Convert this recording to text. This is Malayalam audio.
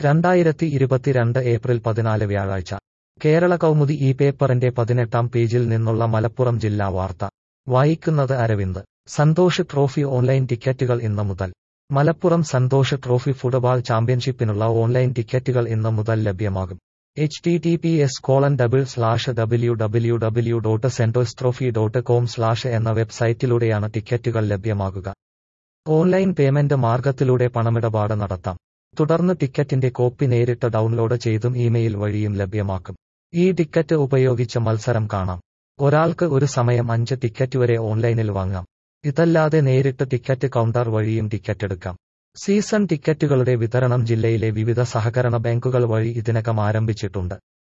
രണ്ടായിരത്തി ഇരുപത്തിരണ്ട് ഏപ്രിൽ പതിനാല് വ്യാഴാഴ്ച കേരള കൗമുദി ഈ പേപ്പറിന്റെ പതിനെട്ടാം പേജിൽ നിന്നുള്ള മലപ്പുറം ജില്ലാ വാർത്ത വായിക്കുന്നത് അരവിന്ദ് സന്തോഷ് ട്രോഫി ഓൺലൈൻ ടിക്കറ്റുകൾ ഇന്ന് മുതൽ മലപ്പുറം സന്തോഷ് ട്രോഫി ഫുട്ബോൾ ചാമ്പ്യൻഷിപ്പിനുള്ള ഓൺലൈൻ ടിക്കറ്റുകൾ ഇന്ന് മുതൽ ലഭ്യമാകും H T T P S colon double slash W W W dot Santosh trophy dot com slash എന്ന വെബ്സൈറ്റിലൂടെയാണ് ടിക്കറ്റുകൾ ലഭ്യമാകുക ഓൺലൈൻ പേയ്മെന്റ് മാർഗത്തിലൂടെ പണമിടപാട് നടത്താം തുടർന്ന് ടിക്കറ്റിന്റെ കോപ്പി നേരിട്ട് ഡൗൺലോഡ് ചെയ്തും ഇമെയിൽ വഴിയും ലഭ്യമാക്കും ഈ ടിക്കറ്റ് ഉപയോഗിച്ച് മത്സരം കാണാം ഒരാൾക്ക് ഒരു സമയം അഞ്ച് ടിക്കറ്റ് വരെ ഓൺലൈനിൽ വാങ്ങാം ഇതല്ലാതെ നേരിട്ട് ടിക്കറ്റ് കൗണ്ടർ വഴിയും ടിക്കറ്റ് എടുക്കാം സീസൺ ടിക്കറ്റുകളുടെ വിതരണം ജില്ലയിലെ വിവിധ സഹകരണ ബാങ്കുകൾ വഴി ഇതിനകം ആരംഭിച്ചിട്ടുണ്ട്